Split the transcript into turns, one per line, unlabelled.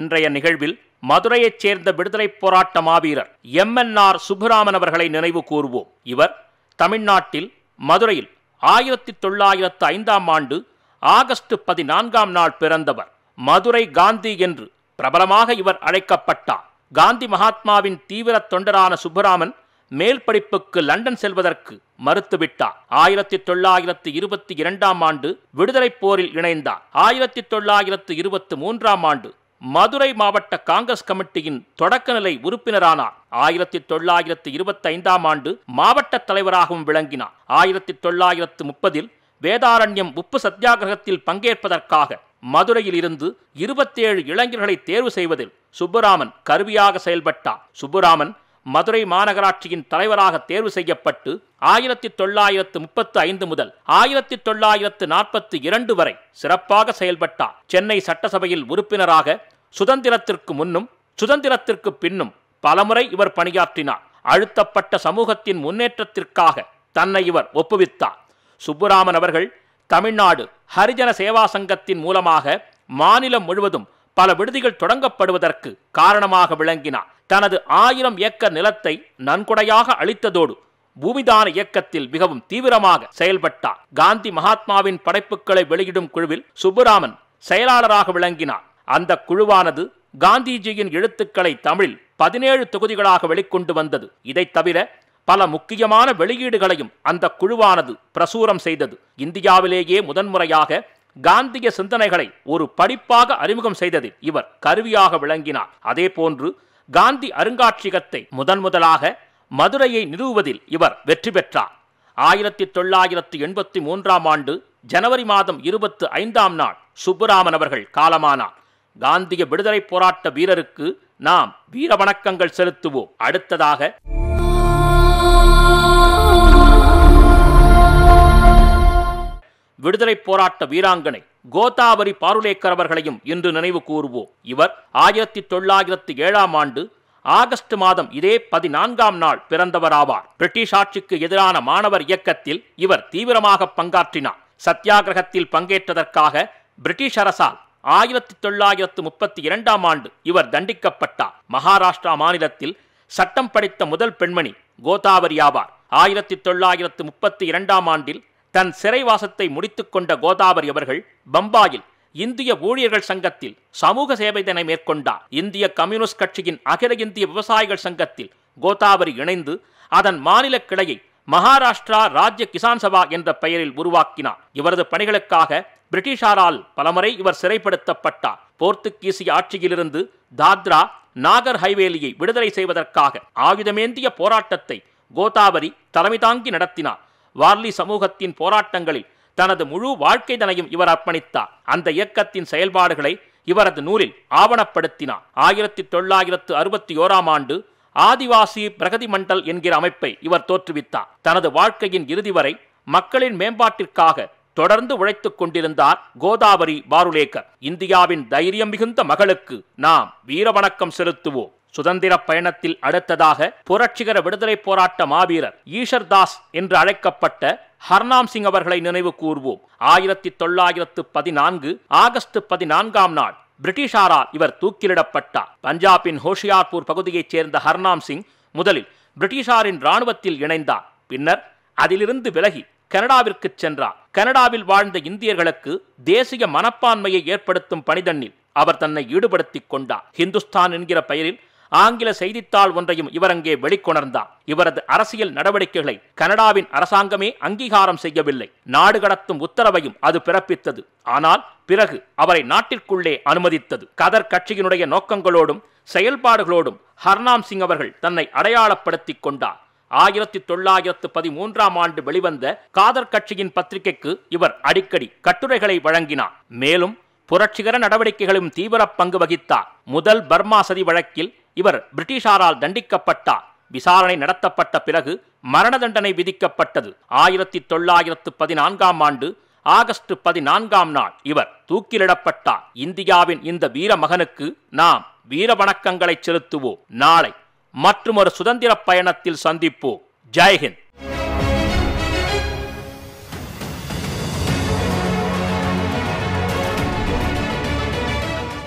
இன்றைய நிகழ்வில் மதுரையைச் சேர்ந்த விடுதலைப் போராட்ட மாவீரர் எம்என்ஆர் சுப்புராமன் அவர்களை நினைவு கூறுவோம் இவர் தமிழ்நாட்டில் மதுரையில் ஆயிரத்தி தொள்ளாயிரத்து ஐந்தாம் ஆண்டு ஆகஸ்ட் பதினான்காம் நாள் பிறந்தவர் மதுரை காந்தி என்று பிரபலமாக இவர் அழைக்கப்பட்டார் காந்தி மகாத்மாவின் தீவிர தொண்டரான சுப்பராமன் மேல் படிப்புக்கு லண்டன் செல்வதற்கு மறுத்துவிட்டார் ஆயிரத்தி தொள்ளாயிரத்து இருபத்தி இரண்டாம் ஆண்டு விடுதலைப் போரில் இணைந்தார் ஆயிரத்தி தொள்ளாயிரத்து இருபத்தி மூன்றாம் ஆண்டு மதுரை மாவட்ட காங்கிரஸ் கமிட்டியின் தொடக்கநிலை உறுப்பினரானார் ஆயிரத்தி தொள்ளாயிரத்து இருபத்தி ஐந்தாம் ஆண்டு மாவட்ட தலைவராகவும் விளங்கினார் ஆயிரத்தி தொள்ளாயிரத்து முப்பதில் வேதாரண்யம் உப்பு சத்தியாகிரகத்தில் பங்கேற்பதற்காக மதுரையில் இருந்து இருபத்தேழு இளைஞர்களை தேர்வு செய்வதில் சுப்புராமன் கருவியாக செயல்பட்டார் சுப்புராமன் மதுரை மாநகராட்சியின் தலைவராக தேர்வு செய்யப்பட்டு ஆயிரத்தி தொள்ளாயிரத்து முப்பத்து ஐந்து முதல் ஆயிரத்தி தொள்ளாயிரத்து நாற்பத்தி இரண்டு வரை சிறப்பாக செயல்பட்டார் சென்னை சட்டசபையில் உறுப்பினராக சுதந்திரத்திற்கு முன்னும் சுதந்திரத்திற்கு பின்னும் பலமுறை இவர் பணியாற்றினார் அழுத்தப்பட்ட சமூகத்தின் முன்னேற்றத்திற்காக தன்னை இவர் ஒப்புவித்தார் சுப்புராமன் அவர்கள் தமிழ்நாடு ஹரிஜன சேவா சங்கத்தின் மூலமாக மாநிலம் முழுவதும் பல விடுதிகள் தொடங்கப்படுவதற்கு காரணமாக விளங்கினார் தனது ஆயிரம் ஏக்கர் நிலத்தை நன்கொடையாக அளித்ததோடு பூமிதான இயக்கத்தில் மிகவும் தீவிரமாக செயல்பட்டார் காந்தி மகாத்மாவின் படைப்புகளை வெளியிடும் குழுவில் சுப்புராமன் செயலாளராக விளங்கினார் அந்த குழுவானது காந்திஜியின் எழுத்துக்களை தமிழில் பதினேழு தொகுதிகளாக வெளிக்கொண்டு வந்தது இதைத் தவிர பல முக்கியமான வெளியீடுகளையும் அந்த குழுவானது பிரசுரம் செய்தது இந்தியாவிலேயே முதன்முறையாக காந்திய சிந்தனைகளை ஒரு படிப்பாக அறிமுகம் செய்ததில் இவர் கருவியாக விளங்கினார் அதே போன்று காந்தி அருங்காட்சியகத்தை முதன் முதலாக மதுரையை நிறுவுவதில் இவர் வெற்றி பெற்றார் ஆயிரத்தி தொள்ளாயிரத்து எண்பத்தி மூன்றாம் ஆண்டு ஜனவரி மாதம் இருபத்து ஐந்தாம் நாள் சுப்புராமன் அவர்கள் காலமானார் காந்திய விடுதலை போராட்ட வீரருக்கு நாம் வீர வணக்கங்கள் செலுத்துவோம் அடுத்ததாக விடுதலை போராட்ட வீராங்கனை கோதாவரி பாருலேக்கர் அவர்களையும் இன்று நினைவு கூறுவோம் இவர் ஆயிரத்தி தொள்ளாயிரத்து ஏழாம் ஆண்டு ஆகஸ்ட் மாதம் இதே பதினான்காம் நாள் பிறந்தவராவார் பிரிட்டிஷ் ஆட்சிக்கு எதிரான மாணவர் இயக்கத்தில் இவர் தீவிரமாக பங்காற்றினார் சத்தியாகிரகத்தில் பங்கேற்றதற்காக பிரிட்டிஷ் அரசால் ஆயிரத்தி தொள்ளாயிரத்து முப்பத்தி இரண்டாம் ஆண்டு இவர் தண்டிக்கப்பட்டார் மகாராஷ்டிரா மாநிலத்தில் சட்டம் படித்த முதல் பெண்மணி கோதாவரி ஆவார் ஆயிரத்தி தொள்ளாயிரத்து முப்பத்தி இரண்டாம் ஆண்டில் தன் சிறைவாசத்தை முடித்துக்கொண்ட கோதாவரி அவர்கள் பம்பாயில் இந்திய ஊழியர்கள் சங்கத்தில் சமூக சேவைதனை மேற்கொண்டார் இந்திய கம்யூனிஸ்ட் கட்சியின் அகில இந்திய விவசாயிகள் சங்கத்தில் கோதாவரி இணைந்து அதன் மாநில கிளையை மகாராஷ்டிரா ராஜ்ய கிசான் சபா என்ற பெயரில் உருவாக்கினார் இவரது பணிகளுக்காக பிரிட்டிஷாரால் பலமுறை இவர் சிறைப்படுத்தப்பட்டார் போர்த்துகீசிய ஆட்சியிலிருந்து தாத்ரா நாகர் ஹைவேலியை விடுதலை செய்வதற்காக ஆயுதமேந்திய போராட்டத்தை கோதாவரி தலைமை தாங்கி நடத்தினார் வார்லி சமூகத்தின் போராட்டங்களில் தனது முழு வாழ்க்கைதனையும் இவர் அர்ப்பணித்தார் அந்த இயக்கத்தின் செயல்பாடுகளை இவரது நூலில் ஆவணப்படுத்தினார் ஆயிரத்தி தொள்ளாயிரத்து அறுபத்தி ஓராம் ஆண்டு ஆதிவாசி பிரகதி மண்டல் என்கிற அமைப்பை இவர் தோற்றுவித்தார் தனது வாழ்க்கையின் இறுதி வரை மக்களின் மேம்பாட்டிற்காக தொடர்ந்து உழைத்துக் கொண்டிருந்தார் கோதாவரி பாருலேக்கர் இந்தியாவின் தைரியம் மிகுந்த மகளுக்கு நாம் வீரவணக்கம் செலுத்துவோம் சுதந்திர பயணத்தில் அடுத்ததாக புரட்சிகர விடுதலை போராட்ட மாவீரர் ஈஷர் தாஸ் என்று அழைக்கப்பட்ட ஹர்நாம் சிங் அவர்களை நினைவு கூர்வோம் ஆயிரத்தி தொள்ளாயிரத்து பதினான்கு ஆகஸ்ட் பதினான்காம் நாள் பிரிட்டிஷாரால் இவர் தூக்கிலிடப்பட்டார் பஞ்சாபின் ஹோஷியார்பூர் பகுதியைச் சேர்ந்த ஹர்நாம் சிங் முதலில் பிரிட்டிஷாரின் இராணுவத்தில் இணைந்தார் பின்னர் அதிலிருந்து விலகி கனடாவிற்கு சென்றார் கனடாவில் வாழ்ந்த இந்தியர்களுக்கு தேசிய மனப்பான்மையை ஏற்படுத்தும் பணிதன்னில் அவர் தன்னை ஈடுபடுத்திக் கொண்டார் ஹிந்துஸ்தான் என்கிற பெயரில் ஆங்கில செய்தித்தாள் ஒன்றையும் இவர் அங்கே வெளிக்கொணர்ந்தார் இவரது அரசியல் நடவடிக்கைகளை கனடாவின் அரசாங்கமே அங்கீகாரம் செய்யவில்லை நாடு கடத்தும் உத்தரவையும் அது பிறப்பித்தது ஆனால் பிறகு அவரை நாட்டிற்குள்ளே அனுமதித்தது கதர் கட்சியினுடைய நோக்கங்களோடும் செயல்பாடுகளோடும் ஹர்நாம் சிங் அவர்கள் தன்னை அடையாளப்படுத்திக் கொண்டார் ஆயிரத்தி தொள்ளாயிரத்து பதிமூன்றாம் ஆண்டு வெளிவந்த காதர் கட்சியின் பத்திரிகைக்கு இவர் அடிக்கடி கட்டுரைகளை வழங்கினார் மேலும் புரட்சிகர நடவடிக்கைகளும் தீவிர பங்கு வகித்தார் முதல் பர்மா சதி வழக்கில் இவர் பிரிட்டிஷாரால் தண்டிக்கப்பட்டார் விசாரணை நடத்தப்பட்ட பிறகு மரண தண்டனை விதிக்கப்பட்டது ஆயிரத்தி தொள்ளாயிரத்து பதினான்காம் ஆண்டு ஆகஸ்ட் பதினான்காம் நாள் இவர் தூக்கிலிடப்பட்டார் இந்தியாவின் இந்த வீர மகனுக்கு நாம் வீர வணக்கங்களை செலுத்துவோம் நாளை மற்றும் ஒரு சுதந்திர பயணத்தில் சந்திப்போம் ஜெய்ஹிந்த்